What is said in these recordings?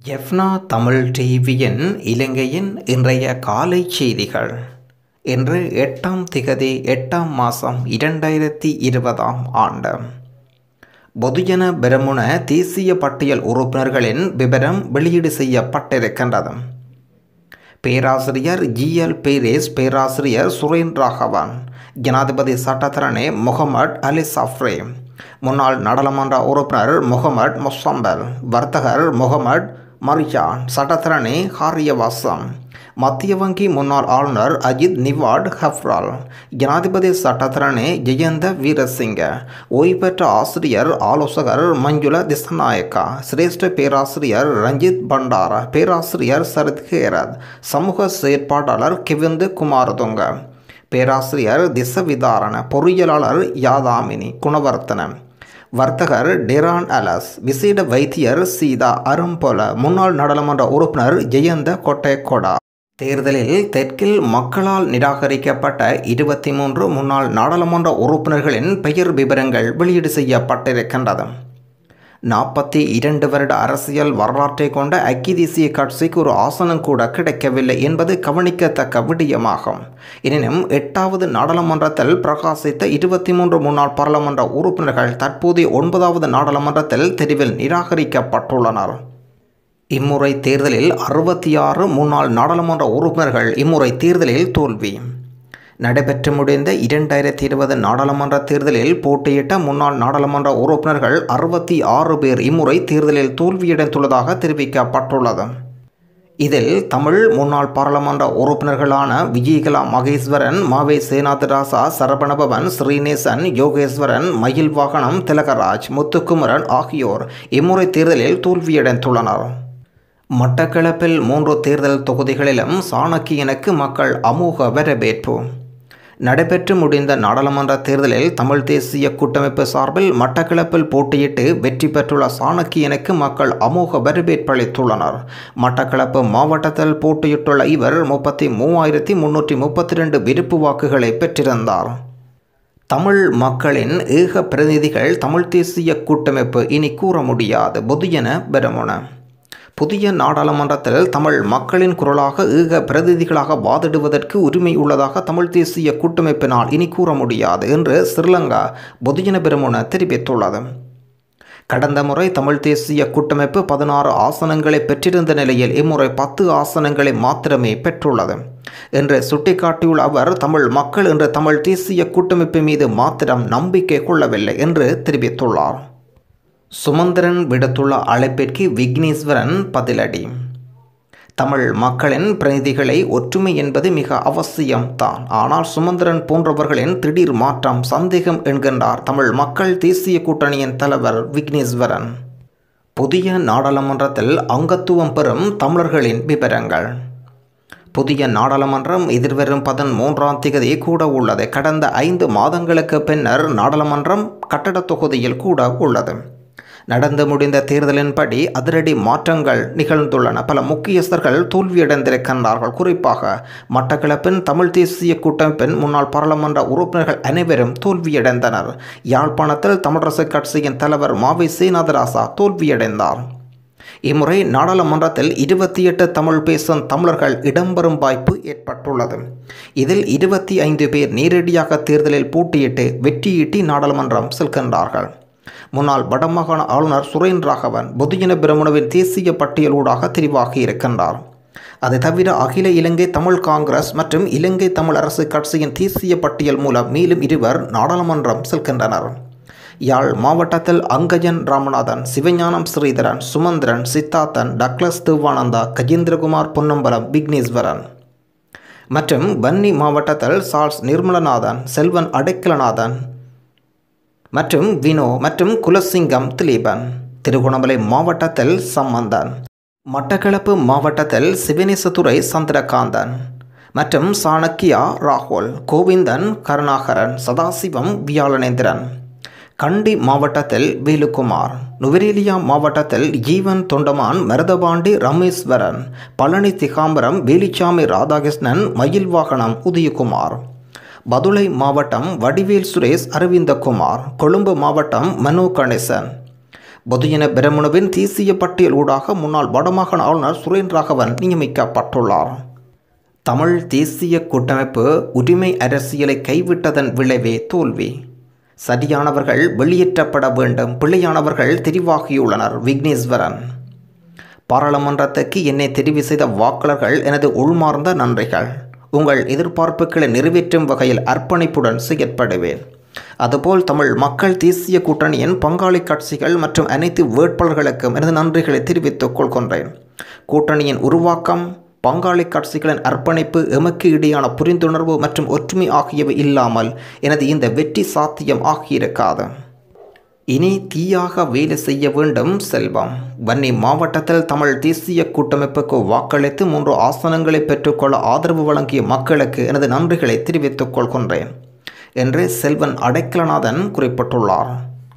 எஃப்னா தமிழ் டிவியின் இலங்கையின் இன்றைய காலை செய்திகள் இன்று எட்டாம் திகதி எட்டாம் மாதம் இரண்டாயிரத்தி இருபதாம் ஆண்டு பொதுஜன பெரமுன தேசிய பட்டியல் உறுப்பினர்களின் விவரம் வெளியீடு செய்யப்பட்டிருக்கின்றது பேராசிரியர் ஜிஎல் பேரேஸ் பேராசிரியர் சுரேன் ராகவன் ஜனாதிபதி சட்டத்தரணி முகமது அலி சஃப்ரே முன்னாள் நாடாளுமன்ற உறுப்பினர் முகமது முசம்பல் வர்த்தகர் முகமது மரியான் சட்டத்தரணி ஹாரியவாசம் மத்திய வங்கி முன்னாள் ஆளுநர் அஜித் நிவாட் ஹப்ரால் ஜனாதிபதி சட்டத்தரணி ஜெயந்த வீரசிங்க ஓய்வு பெற்ற ஆசிரியர் ஆலோசகர் மஞ்சுள திசநாயக்கா சிரேஷ்ட பேராசிரியர் ரஞ்சித் பண்டார பேராசிரியர் சரத் ஹேரத் சமூக செயற்பாட்டாளர் கிவிந்து குமாரதுங்க பேராசிரியர் திசவிதாரண பொறியியலாளர் யாதாமினி குணவர்த்தன வர்த்தகர் டெரான் அலஸ் விசேட வைத்தியர் சீதா அரும்போல முன்னாள் நாடாளுமன்ற உறுப்பினர் ஜெயந்த கொட்டேகொடா தேர்தலில் தெற்கில் மக்களால் நிராகரிக்கப்பட்ட இருபத்தி மூன்று முன்னாள் நாடாளுமன்ற உறுப்பினர்களின் பெயர் விவரங்கள் வெளியீடு செய்யப்பட்டிருக்கின்றது நாற்பத்தி இரண்டு வருட அரசியல் வரலாற்றை கொண்ட ஐக்கிய தேசிய கட்சிக்கு ஒரு ஆசனம் கூட கிடைக்கவில்லை என்பது கவனிக்கத்தக்க விடயமாகும் எனினும் எட்டாவது நாடாளுமன்றத்தில் பிரகாசித்த இருபத்தி மூன்று முன்னாள் பாராளுமன்ற உறுப்பினர்கள் தற்போதைய ஒன்பதாவது நாடாளுமன்றத்தில் தெரிவில் நிராகரிக்கப்பட்டுள்ளனர் இம்முறை தேர்தலில் அறுபத்தி ஆறு முன்னாள் நாடாளுமன்ற உறுப்பினர்கள் இம்முறை தேர்தலில் தோல்வி நடைபெற்று முடிந்த இரண்டாயிரத்தி இருபது நாடாளுமன்ற தேர்தலில் போட்டியிட்ட முன்னாள் நாடாளுமன்ற உறுப்பினர்கள் அறுபத்தி ஆறு பேர் இம்முறை தேர்தலில் தோல்வியடைந்துள்ளதாக தெரிவிக்கப்பட்டுள்ளது இதில் தமிழ் முன்னாள் பாராளுமன்ற உறுப்பினர்களான விஜயகலா மகேஸ்வரன் மாவே சேனாதிராசா சரவணபவன் ஸ்ரீநேசன் யோகேஸ்வரன் மயில் வாகனம் திலகராஜ் முத்துக்குமரன் ஆகியோர் இம்முறை தேர்தலில் தோல்வியடைந்துள்ளனர் மட்டக்களப்பில் மூன்று தேர்தல் தொகுதிகளிலும் சாணக்கியனுக்கு மக்கள் அமோக வரவேற்பு நடைபெற்று முடிந்த நாடாளுமன்ற தேர்தலில் தமிழ் தேசிய கூட்டமைப்பு சார்பில் மட்டக்களப்பில் போட்டியிட்டு வெற்றி பெற்றுள்ள சாணக்கியனுக்கு மக்கள் அமோக வரவேற்பளித்துள்ளனர் மட்டக்களப்பு மாவட்டத்தில் போட்டியிட்டுள்ள இவர் முப்பத்தி மூவாயிரத்தி முன்னூற்றி முப்பத்தி ரெண்டு விருப்பு வாக்குகளை பெற்றிருந்தார் தமிழ் மக்களின் ஏக பிரதிநிதிகள் தமிழ் தேசிய கூட்டமைப்பு இனி கூற முடியாது பொதுஜன பெருமுன புதிய நாடாளுமன்றத்தில் தமிழ் மக்களின் குரலாக ஏக பிரதிநிதிகளாக வாதிடுவதற்கு உரிமை உள்ளதாக தமிழ் தேசிய கூட்டமைப்பினால் இனி கூற முடியாது என்று ஸ்ரீலங்கா பொதுஜன பெருமுன தெரிவித்துள்ளது கடந்த முறை தமிழ் தேசிய கூட்டமைப்பு பதினாறு ஆசனங்களை பெற்றிருந்த நிலையில் இம்முறை பத்து ஆசனங்களை மாத்திரமே பெற்றுள்ளது என்று சுட்டிக்காட்டியுள்ள அவர் தமிழ் மக்கள் என்ற தமிழ் தேசிய கூட்டமைப்பு மீது மாத்திரம் நம்பிக்கை கொள்ளவில்லை என்று தெரிவித்துள்ளார் சுமந்திரன் விடுத்துள்ள அழைப்பிற்கு விக்னேஸ்வரன் பதிலடி தமிழ் மக்களின் பிரதிநிதிகளை ஒற்றுமை என்பது மிக அவசியம்தான் ஆனால் சுமந்திரன் போன்றவர்களின் திடீர் மாற்றம் சந்தேகம் என்கின்றார் தமிழ் மக்கள் தேசிய கூட்டணியின் தலைவர் விக்னேஸ்வரன் புதிய நாடாளுமன்றத்தில் அங்கத்துவம் பெறும் தமிழர்களின் விவரங்கள் புதிய நாடாளுமன்றம் எதிர்வரும் பதிமூன்றாம் தேதி கூட உள்ளது கடந்த ஐந்து மாதங்களுக்கு பின்னர் நாடாளுமன்றம் கட்டடத் தொகுதியில் கூட உள்ளது நடந்து முடிந்த தேர்தலின்படி அதிரடி மாற்றங்கள் நிகழ்ந்துள்ளன பல முக்கியஸ்தர்கள் தோல்வியடைந்திருக்கின்றார்கள் குறிப்பாக மட்டக்களப்பின் தமிழ் தேசிய கூட்டமைப்பின் முன்னாள் பாராளுமன்ற உறுப்பினர்கள் அனைவரும் தோல்வியடைந்தனர் யாழ்ப்பாணத்தில் தமிழரசு கட்சியின் தலைவர் மாவை சீனாதராசா தோல்வியடைந்தார் இம்முறை நாடாளுமன்றத்தில் இருபத்தி எட்டு தமிழ் பேசும் தமிழர்கள் இடம்பெறும் வாய்ப்பு ஏற்பட்டுள்ளது இதில் இருபத்தி ஐந்து பேர் நேரடியாக தேர்தலில் போட்டியிட்டு வெற்றியீட்டி நாடாளுமன்றம் செல்கின்றார்கள் முன்னாள் வடமாகாண ஆளுநர் சுரேன் ராகவன் பொதுஜன பிரமுனவின் தேசிய பட்டியலூடாக தெரிவாகி இருக்கின்றார் அது தவிர அகில இலங்கை தமிழ் காங்கிரஸ் மற்றும் இலங்கை தமிழ் அரசு கட்சியின் தேசிய பட்டியல் மூலம் மேலும் இருவர் நாடாளுமன்றம் செல்கின்றனர் யாழ் மாவட்டத்தில் அங்கஜன் ராமநாதன் சிவஞானம் ஸ்ரீதரன் சுமந்திரன் சித்தார்த்தன் டக்ளஸ் தேவானந்தா கஜேந்திரகுமார் பொன்னம்பலம் விக்னேஸ்வரன் மற்றும் வன்னி மாவட்டத்தில் சார்ஸ் நிர்மலநாதன் செல்வன் அடைக்கலநாதன் மற்றும் வினோ மற்றும் குலசிங்கம் திலீபன் திருகோணமலை மாவட்டத்தில் சம்பந்தன் மட்டக்களப்பு மாவட்டத்தில் சிவனேசதுரை சந்திரகாந்தன் மற்றும் சாணக்கியா ராகுல் கோவிந்தன் கருணாகரன் சதாசிவம் வியாழனேந்திரன் கண்டி மாவட்டத்தில் வேலுக்குமார் நுவரேலியா மாவட்டத்தில் ஜீவன் தொண்டமான் மருதபாண்டி ரமேஸ்வரன் பழனி திகாம்பரம் வேலிச்சாமி ராதாகிருஷ்ணன் மயில் வாகனம் உதயகுமார் பதுளை மாவட்டம் வடிவேல் சுரேஷ் அரவிந்தகுமார் கொழும்பு மாவட்டம் மனோ கணேசன் பொதுஜன பிரமுணுவின் தேசிய பட்டியல் ஊடாக முன்னாள் வடமாகாண ஆளுநர் சுரேன் ராகவன் நியமிக்கப்பட்டுள்ளார் தமிழ் தேசிய கூட்டமைப்பு உரிமை அரசியலை கைவிட்டதன் விளைவே தோல்வி சரியானவர்கள் வெளியேற்றப்பட வேண்டும் பிள்ளையானவர்கள் தெரிவாகியுள்ளனர் விக்னேஸ்வரன் பாராளுமன்றத்துக்கு என்னை தெரிவு செய்த வாக்காளர்கள் எனது உள்மார்ந்த நன்றிகள் உங்கள் எதிர்பார்ப்புகளை நிறைவேற்றும் வகையில் அர்ப்பணிப்புடன் செயற்படுவேன் அதுபோல் தமிழ் மக்கள் தேசிய கூட்டணியின் பங்காளி கட்சிகள் மற்றும் அனைத்து வேட்பாளர்களுக்கும் எனது நன்றிகளை தெரிவித்துக் கொள்கின்றேன் கூட்டணியின் உருவாக்கம் பங்காளி கட்சிகளின் அர்ப்பணிப்பு எமக்கு இடையான புரிந்துணர்வு மற்றும் ஒற்றுமை ஆகியவை இல்லாமல் எனது இந்த வெற்றி சாத்தியம் ஆகியிருக்காது இனி தீயாக வேலை செய்ய வேண்டும் செல்வம் வன்னி மாவட்டத்தில் தமிழ் தேசிய கூட்டமைப்புக்கு வாக்களித்து மூன்று ஆசனங்களை பெற்றுக்கொள்ள ஆதரவு வழங்கிய மக்களுக்கு எனது நன்றிகளை தெரிவித்துக் கொள்கின்றேன் என்று செல்வன் அடைக்கலநாதன் குறிப்பிட்டுள்ளார்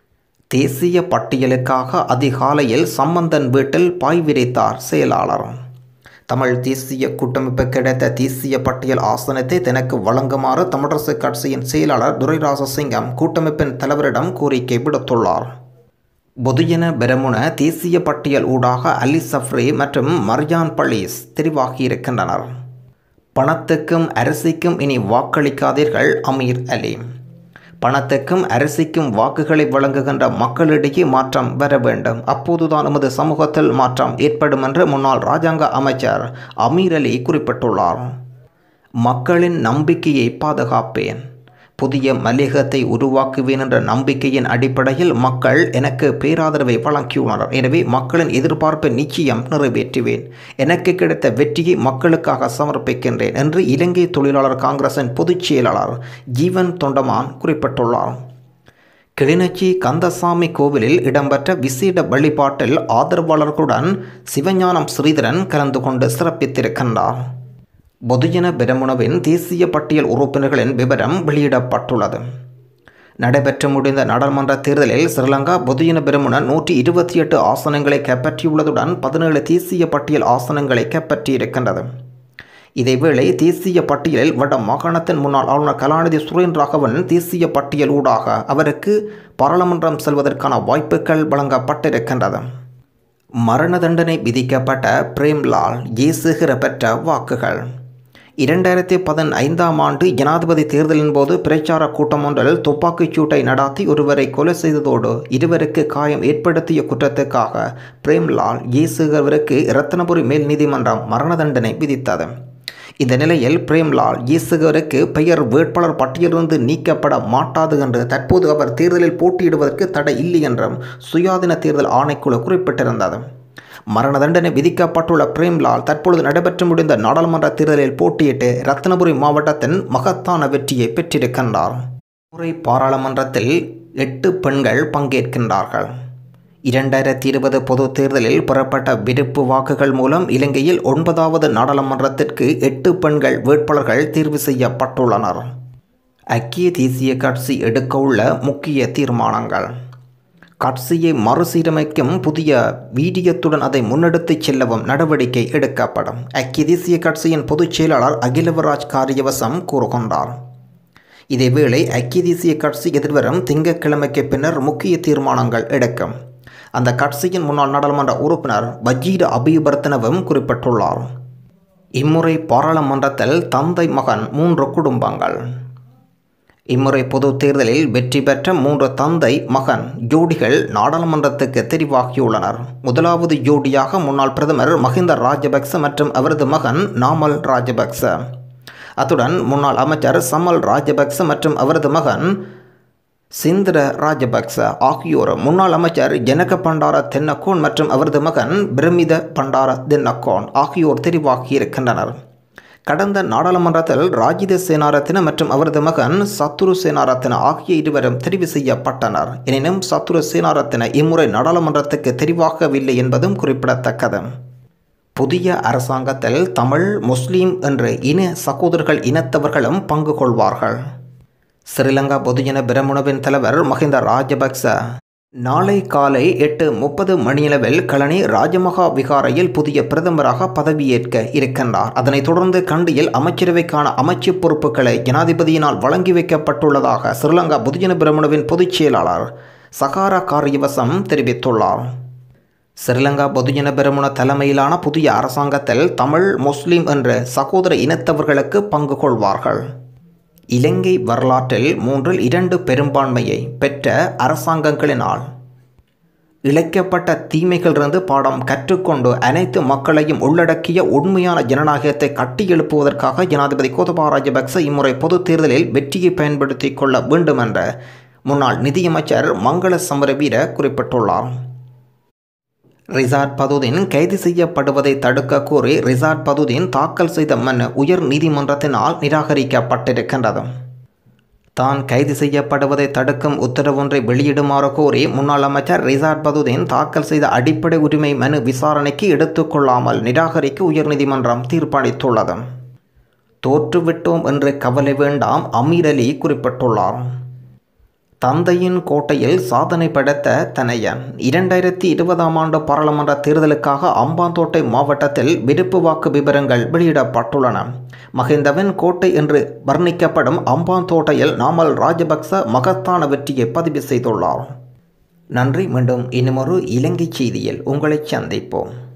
தேசிய பட்டியலுக்காக அதிகாலையில் சம்பந்தன் வீட்டில் பாய் விரித்தார் செயலாளர் தமிழ் தேசிய கூட்டமைப்பு கிடைத்த தேசிய பட்டியல் ஆசனத்தை தனக்கு வழங்குமாறு தமிழரசு கட்சியின் செயலாளர் துரைராசசிங்கம் கூட்டமைப்பின் தலைவரிடம் கோரிக்கை விடுத்துள்ளார் பொதுஜன பெரமுன தேசிய பட்டியல் ஊடாக அலி சஃப்ரி மற்றும் மர்யான் பலீஸ் தெரிவாகியிருக்கின்றனர் பணத்துக்கும் அரிசிக்கும் இனி வாக்களிக்காதீர்கள் அமீர் அலி பணத்துக்கும் அரிசிக்கும் வாக்குகளை வழங்குகின்ற மக்களிடையே மாற்றம் வர வேண்டும் அப்போதுதான் நமது சமூகத்தில் மாற்றம் ஏற்படும் என்று முன்னாள் ராஜாங்க அமைச்சர் அமீர் அலி குறிப்பிட்டுள்ளார் மக்களின் நம்பிக்கையை பாதுகாப்பேன் புதிய மல்லிகத்தை உருவாக்குவேன் என்ற நம்பிக்கையின் அடிப்படையில் மக்கள் எனக்கு பேராதரவை வழங்கியுள்ளனர் எனவே மக்களின் எதிர்பார்ப்பை நிச்சயம் நிறைவேற்றுவேன் எனக்கு கிடைத்த வெற்றியை மக்களுக்காக சமர்ப்பிக்கின்றேன் என்று இலங்கை தொழிலாளர் காங்கிரசின் பொதுச் செயலாளர் ஜீவன் தொண்டமான் குறிப்பிட்டுள்ளார் கிளிநொச்சி கந்தசாமி கோவிலில் இடம்பெற்ற விசேட வழிபாட்டில் ஆதரவாளர்களுடன் சிவஞானம் ஸ்ரீதரன் கலந்து கொண்டு சிறப்பித்திருக்கின்றார் பொதுஜன பெரமுனவின் தேசிய பட்டியல் உறுப்பினர்களின் விவரம் வெளியிடப்பட்டுள்ளது நடைபெற்று முடிந்த நாடாளுமன்ற தேர்தலில் ஸ்ரீலங்கா பொதுஜன பெருமுன நூற்றி இருபத்தி எட்டு ஆசனங்களை கைப்பற்றியுள்ளதுடன் பதினேழு தேசிய பட்டியல் ஆசனங்களை கைப்பற்றியிருக்கின்றது இதேவேளை தேசிய பட்டியலில் வட மாகாணத்தின் முன்னாள் ஆளுநர் கலாநிதி சுரேன் ராகவன் தேசிய பட்டியல் ஊடாக அவருக்கு பாராளுமன்றம் செல்வதற்கான வாய்ப்புகள் வழங்கப்பட்டிருக்கின்றது மரண தண்டனை விதிக்கப்பட்ட பிரேம்லால் ஏசுகிற பெற்ற வாக்குகள் இரண்டாயிரத்தி பதினைந்தாம் ஆண்டு ஜனாதிபதி தேர்தலின் போது பிரச்சார கூட்டம் ஒன்றில் துப்பாக்கிச் சூட்டை நடாத்தி ஒருவரை கொலை செய்ததோடு இருவருக்கு காயம் ஏற்படுத்திய குற்றத்துக்காக பிரேம்லால் ஏசுகவருக்கு ரத்தனபுரி மேல் நீதிமன்றம் மரண தண்டனை விதித்தது இந்த நிலையில் பிரேம்லால் ஈசுகருக்கு பெயர் வேட்பாளர் பட்டியலிருந்து நீக்கப்பட மாட்டாது என்று தற்போது அவர் தேர்தலில் போட்டியிடுவதற்கு தடை இல்லை என்றும் சுயாதீன தேர்தல் ஆணைக்குழு குறிப்பிட்டிருந்தது மரண தண்டனை விதிக்கப்பட்டுள்ள பிரேம்லால் தற்பொழுது நடைபெற்று முடிந்த நாடாளுமன்ற தேர்தலில் போட்டியிட்டு ரத்னபுரி மாவட்டத்தின் மகத்தான வெற்றியை பெற்றிருக்கின்றார் முறை பாராளுமன்றத்தில் எட்டு பெண்கள் பங்கேற்கின்றார்கள் இரண்டாயிரத்தி இருபது பொது தேர்தலில் பெறப்பட்ட விருப்பு வாக்குகள் மூலம் இலங்கையில் ஒன்பதாவது நாடாளுமன்றத்திற்கு எட்டு பெண்கள் வேட்பாளர்கள் தேர்வு செய்யப்பட்டுள்ளனர் ஐக்கிய தேசிய கட்சி எடுக்கவுள்ள முக்கிய தீர்மானங்கள் கட்சியை மறுசீரமைக்கும் புதிய வீடியத்துடன் அதை முன்னெடுத்துச் செல்லவும் நடவடிக்கை எடுக்கப்படும் ஐக்கிய தேசிய கட்சியின் பொதுச் செயலாளர் அகிலவராஜ் காரியவசம் கூறுகின்றார் இதேவேளை ஐக்கிய தேசிய கட்சி எதிர்வரும் திங்கட்கிழமைக்கு பின்னர் முக்கிய தீர்மானங்கள் எடுக்கும் அந்த கட்சியின் முன்னாள் நாடாளுமன்ற உறுப்பினர் வஜீர அபிவர்த்தனவும் குறிப்பிட்டுள்ளார் இம்முறை பாராளுமன்றத்தில் தந்தை மகன் மூன்று குடும்பங்கள் இம்முறை பொது தேர்தலில் வெற்றி பெற்ற மூன்று தந்தை மகன் ஜோடிகள் நாடாளுமன்றத்துக்கு தெரிவாகியுள்ளனர் முதலாவது ஜோடியாக முன்னாள் பிரதமர் மஹிந்த ராஜபக்ச மற்றும் அவரது மகன் நாமல் ராஜபக்ச அத்துடன் முன்னாள் அமைச்சர் சமல் ராஜபக்ச மற்றும் அவரது மகன் சிந்திர ராஜபக்ச ஆகியோர் முன்னாள் அமைச்சர் ஜனக பண்டார தென்னக்கோன் மற்றும் அவரது மகன் பிரமித பண்டார தென்னக்கோன் ஆகியோர் தெரிவாகியிருக்கின்றனர் கடந்த நாடாளுமன்றத்தில் ராஜித சேனாரத்தின மற்றும் அவரது மகன் சத்துரு சேனாரத்தின ஆகிய இருவரும் தெரிவு செய்யப்பட்டனர் எனினும் சத்துரு சேனாரத்தின இம்முறை நாடாளுமன்றத்துக்கு தெரிவாகவில்லை என்பதும் குறிப்பிடத்தக்கது புதிய அரசாங்கத்தில் தமிழ் முஸ்லீம் என்ற இன சகோதரர்கள் இனத்தவர்களும் பங்கு கொள்வார்கள் ஸ்ரீலங்கா பொதுஜன பிரமுனவின் தலைவர் மஹிந்த ராஜபக்ச நாளை காலை எட்டு முப்பது மணியளவில் கழனி ராஜமகா விகாரையில் புதிய பிரதமராக பதவியேற்க இருக்கின்றார் அதனைத் தொடர்ந்து கண்டியில் அமைச்சரவைக்கான அமைச்சு பொறுப்புகளை ஜனாதிபதியினால் வழங்கி வைக்கப்பட்டுள்ளதாக ஸ்ரீலங்கா பொதுஜன பிரமுனவின் பொதுச் செயலாளர் சகாரா காரியவசம் தெரிவித்துள்ளார் ஸ்ரீலங்கா பொதுஜன பெருமுன தலைமையிலான புதிய அரசாங்கத்தில் தமிழ் முஸ்லிம் என்ற சகோதர இனத்தவர்களுக்கு பங்கு கொள்வார்கள் இலங்கை வரலாற்றில் மூன்றில் இரண்டு பெரும்பான்மையை பெற்ற அரசாங்கங்களினால் இழைக்கப்பட்ட தீமைகளிலிருந்து பாடம் கற்றுக்கொண்டு அனைத்து மக்களையும் உள்ளடக்கிய உண்மையான ஜனநாயகத்தை கட்டியெழுப்புவதற்காக ஜனாதிபதி கோதபா ராஜபக்ச இம்முறை பொதுத் தேர்தலில் வெற்றியை பயன்படுத்திக் கொள்ள வேண்டும் என்ற முன்னாள் நிதியமைச்சர் மங்கள சமரவீர குறிப்பிட்டுள்ளார் ரிசார்ட் பதுதீன் கைது செய்யப்படுவதை தடுக்க கோரி ரிசார்ட் பதுதீன் தாக்கல் செய்த மனு உயர் நீதிமன்றத்தினால் நிராகரிக்கப்பட்டிருக்கின்றது தான் கைது செய்யப்படுவதை தடுக்கும் உத்தரவொன்றை வெளியிடுமாறு கோரி முன்னாள் அமைச்சர் ரிசார்ட் பதுதீன் தாக்கல் செய்த அடிப்படை உரிமை மனு விசாரணைக்கு எடுத்துக்கொள்ளாமல் நிராகரிக்க உயர்நீதிமன்றம் தீர்ப்பளித்துள்ளது தோற்றுவிட்டோம் என்று கவலை வேண்டாம் அமீர் அலி குறிப்பிட்டுள்ளார் தந்தையின் கோட்டையில் சாதனை படைத்த தனையன் இரண்டாயிரத்தி இருபதாம் ஆண்டு பாராளுமன்ற தேர்தலுக்காக அம்பாந்தோட்டை மாவட்டத்தில் விருப்பு வாக்கு விவரங்கள் வெளியிடப்பட்டுள்ளன மகிந்தவன் கோட்டை என்று வர்ணிக்கப்படும் அம்பாந்தோட்டையில் நாமல் ராஜபக்ச மகத்தான வெற்றியை பதிவு செய்துள்ளார் நன்றி மீண்டும் இன்னுமொரு இலங்கை செய்தியில் உங்களை சந்திப்போம்